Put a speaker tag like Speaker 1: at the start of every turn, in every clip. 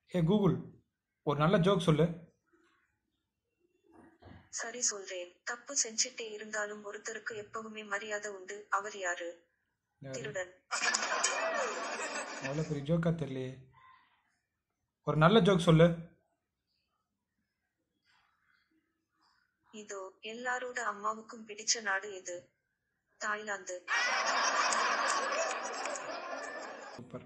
Speaker 1: ஹே Google ஒரு நல்ல joke சொல்லு
Speaker 2: சரி சொல்றேன் தப்பு செஞ்சிட்டே இருந்தாலும் ஒருத்தருக்கு எப்பவுமே மரியாதை உண்டு அவர் யாரு திருடன்
Speaker 1: அவ்வளோ பெரிய ஜோக்கா தெரியலையே ஒரு நல்ல ஜோக் சொல்லு
Speaker 2: இதோ எல்லாரோட அம்மாவுக்கும் பிடிச்ச நாடு எது Thailand
Speaker 1: super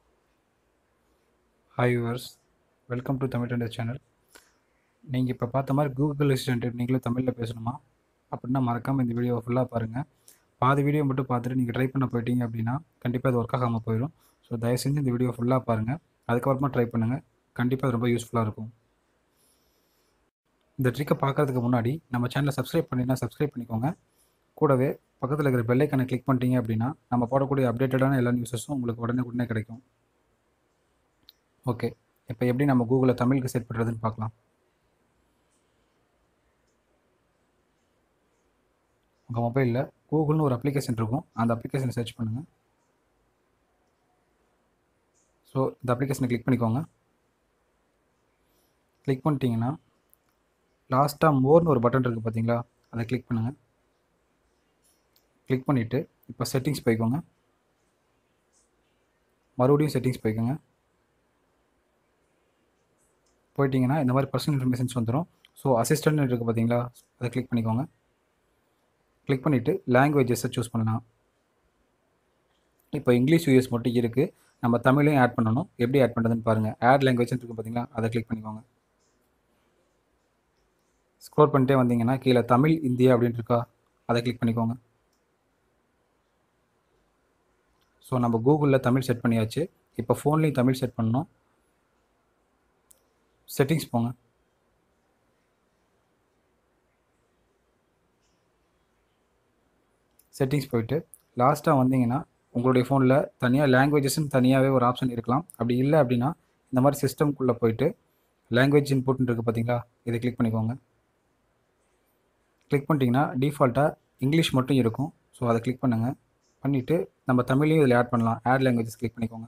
Speaker 1: hi viewers welcome to Tamil tender channel நீங்கள் இப்போ பார்த்த மாதிரி கூகுள் அசிஸ்டன்ட் நீங்களும் தமிழில் பேசணுமா அப்படின்னா மறக்காமல் இந்த வீடியோவை ஃபுல்லாக பாருங்கள் பாதி வீடியோ மட்டும் பார்த்துட்டு நீங்கள் ட்ரை பண்ண போயிட்டீங்க அப்படின்னா கண்டிப்பாக அது ஒர்க் ஆகாமல் போயிடும் ஸோ தயவு செஞ்சு இந்த வீடியோ ஃபுல்லாக பாருங்கள் அதுக்கப்புறமா ட்ரை பண்ணுங்கள் கண்டிப்பாக அது ரொம்ப யூஸ்ஃபுல்லாக இருக்கும் இந்த ட்ரிக்கை பார்க்கறதுக்கு முன்னாடி நம்ம சேனலை சப்ஸ்கிரைப் பண்ணினா சப்ஸ்கிரைப் பண்ணிக்கோங்க கூடவே பக்கத்தில் இருக்கிற பெல் ஐக்கனை கிளிக் பண்ணிட்டீங்க அப்படின்னா நம்ம போடக்கூடிய அப்டேட்டடான எல்லா நியூஸஸும் உங்களுக்கு உடனே உடனே கிடைக்கும் ஓகே இப்போ எப்படி நம்ம கூகுளில் தமிழுக்கு செட் பண்ணுறதுன்னு பார்க்கலாம் உங்கள் மொபைலில் கூகுள்னு ஒரு அப்ளிகேஷன் இருக்கும் அந்த அப்ளிகேஷனை சர்ச் பண்ணுங்கள் ஸோ இந்த அப்ளிகேஷனை கிளிக் பண்ணிக்கோங்க கிளிக் பண்ணிட்டீங்கன்னா லாஸ்ட்டாக மோர்னு ஒரு பட்டன் இருக்குது பார்த்தீங்களா அதை கிளிக் பண்ணுங்கள் கிளிக் பண்ணிவிட்டு இப்போ செட்டிங்ஸ் போய்க்கோங்க மறுபடியும் செட்டிங்ஸ் போய்க்கோங்க போயிட்டீங்கன்னா இந்த மாதிரி பர்சனல் இன்ஃபர்மேஷன்ஸ் வந்துடும் ஸோ அசிஸ்டன்ட் இருக்குது பார்த்தீங்களா அதை கிளிக் பண்ணிக்கோங்க கிளிக் பண்ணிவிட்டு லாங்குவேஜஸை சூஸ் பண்ணலாம் இப்போ இங்கிலீஷ் யூஎஸ் மட்டும் இருக்குது நம்ம தமிழையும் ஆட் பண்ணணும் எப்படி ஆட் பண்ணுறதுன்னு பாருங்கள் ஆட் லாங்குவேஜ் இருக்குது பார்த்தீங்களா அதை கிளிக் பண்ணிக்கோங்க ஸ்க்ரோல் பண்ணிட்டே வந்தீங்கன்னா கீழே தமிழ் இந்தியா அப்படின்னு இருக்கா அதை கிளிக் பண்ணிக்கோங்க ஸோ நம்ம கூகுளில் தமிழ் செட் பண்ணியாச்சு இப்போ ஃபோன்லேயும் தமிழ் செட் பண்ணணும் செட்டிங்ஸ் போங்க செட்டிங்ஸ் போயிட்டு லாஸ்ட்டாக வந்தீங்கன்னா உங்களுடைய ஃபோனில் தனியாக லாங்குவேஜஸ்ன்னு தனியாகவே ஒரு ஆப்ஷன் இருக்கலாம் அப்படி இல்லை அப்படின்னா இந்த மாதிரி சிஸ்டம்குள்ளே போயிட்டு லாங்குவேஜ் இன்புட்னு இருக்குது பார்த்தீங்களா இதை கிளிக் பண்ணிக்கோங்க கிளிக் பண்ணிட்டீங்கன்னா டிஃபால்ட்டாக இங்கிலீஷ் மட்டும் இருக்கும் ஸோ அதை கிளிக் பண்ணுங்கள் பண்ணிவிட்டு நம்ம தமிழையும் இதில் ஆட் பண்ணலாம் ஆட் லாங்குவேஜஸ் கிளிக் பண்ணிக்கோங்க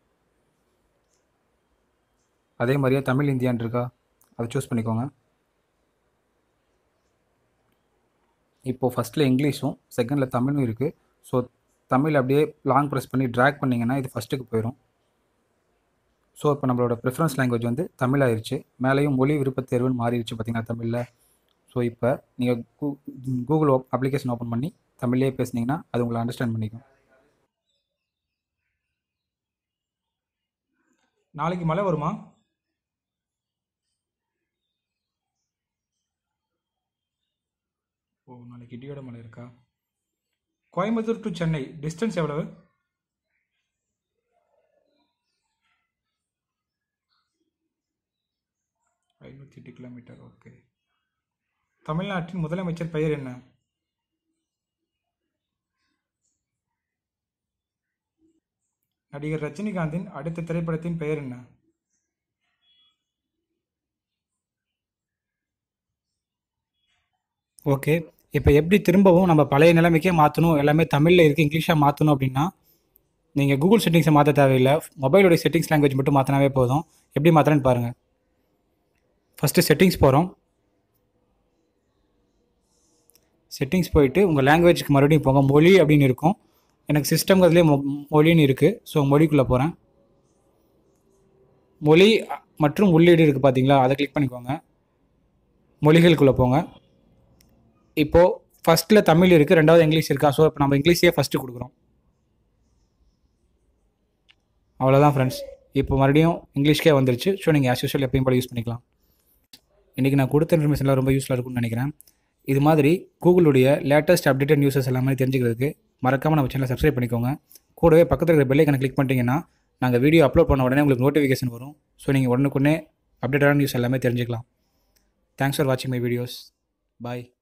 Speaker 1: அதே மாதிரியே தமிழ் இந்தியான் இருக்கா அதை சூஸ் பண்ணிக்கோங்க இப்போது ஃபஸ்ட்டில் இங்கிலீஷும் செகண்டில் தமிழும் இருக்குது ஸோ தமிழ் அப்படியே லாங் ப்ரெஸ் பண்ணி ட்ராக் பண்ணிங்கன்னா இது ஃபஸ்ட்டுக்கு போயிடும் ஸோ இப்போ நம்மளோட ப்ரிஃபரன்ஸ் லாங்குவேஜ் வந்து தமிழ் ஆயிடுச்சு மேலேயும் மொழி விருப்பத் தேர்வுன்னு மாறிடுச்சு பார்த்தீங்கன்னா தமிழில் ஸோ இப்போ நீங்கள் கூ கூகுள் அப்ளிகேஷன் ஓப்பன் பண்ணி தமிழ்லேயே பேசுனீங்கன்னா அது உங்களை அண்டர்ஸ்டாண்ட் பண்ணிக்கும் நாளைக்கு மழை வருமா ஓ நாளைக்கு இடியோட மழை இருக்கா கோயம்புத்தூர் டு சென்னை டிஸ்டன்ஸ் எவ்வளவு ஐநூற்றி எட்டு கிலோமீட்டர் ஓகே தமிழ்நாட்டின் முதலமைச்சர் பெயர் என்ன நடிகர் ரஜினிகாந்தின் அடுத்த திரைப்படத்தின் பெயர் என்ன ஓகே இப்போ எப்படி திரும்பவும் நம்ம பழைய நிலைமைக்கே மாற்றணும் எல்லாமே தமிழில் இருக்குது இங்கிலீஷாக மாற்றணும் அப்படின்னா நீங்கள் கூகுள் செட்டிங்ஸை மாற்ற தேவையில்லை மொபைலோடைய செட்டிங்ஸ் லாங்குவேஜ் மட்டும் மாற்றினாவே போதும் எப்படி மாற்றுறேன்னு பாருங்கள் ஃபஸ்ட்டு செட்டிங்ஸ் போகிறோம் செட்டிங்ஸ் போயிட்டு உங்கள் லாங்குவேஜ்க்கு மறுபடியும் போங்க மொழி அப்படின்னு இருக்கும் எனக்கு சிஸ்டம்ங்கிறதுலேயே மொ மொழின்னு இருக்குது ஸோ மொழிக்குள்ளே போகிறேன் மொழி மற்றும் உள்ளீடு இருக்குது பார்த்தீங்களா அதை கிளிக் பண்ணிக்கோங்க மொழிகளுக்குள்ளே போங்க இப்போது ஃபஸ்ட்டில் தமிழ் இருக்குது ரெண்டாவது இங்கிலீஷ் இருக்கா ஸோ இப்போ நம்ம இங்கிலீஷே ஃபஸ்ட்டு கொடுக்குறோம் அவ்வளோதான் ஃப்ரெண்ட்ஸ் இப்போ மறுபடியும் இங்கிலீஷ்க்கே வந்துருச்சு ஸோ நீங்கள் ஆஸ் யூஸ்வல் எப்பயும் போல யூஸ் பண்ணிக்கலாம் இன்றைக்கி நான் கொடுத்த இன்ஃபர்மேஷன்லாம் ரொம்ப யூஸ்ஃபுல்லாக இருக்கும்னு நினைக்கிறேன் இது மாதிரி கூகுளுடைய லேட்டஸ்ட் அப்டேட்டட் நியூஸஸ் எல்லாமே தெரிஞ்சுக்கிறதுக்கு மறக்காமல் நம்ம சேனலை சப்ஸ்கிரைப் பண்ணிக்கோங்க கூடவே பக்கத்தில் இருக்கிற பெல்லைக்கனை கிளிக் பண்ணிட்டீங்கன்னா நாங்கள் வீடியோ அப்லோட் பண்ண உடனே உங்களுக்கு நோட்டிஃபிகேஷன் வரும் ஸோ நீங்கள் உடனுக்குடனே அப்டேட்டான நியூஸ் எல்லாமே தெரிஞ்சுக்கலாம் தேங்க்ஸ் ஃபார் வாட்சிங் மை வீடியோஸ் பாய்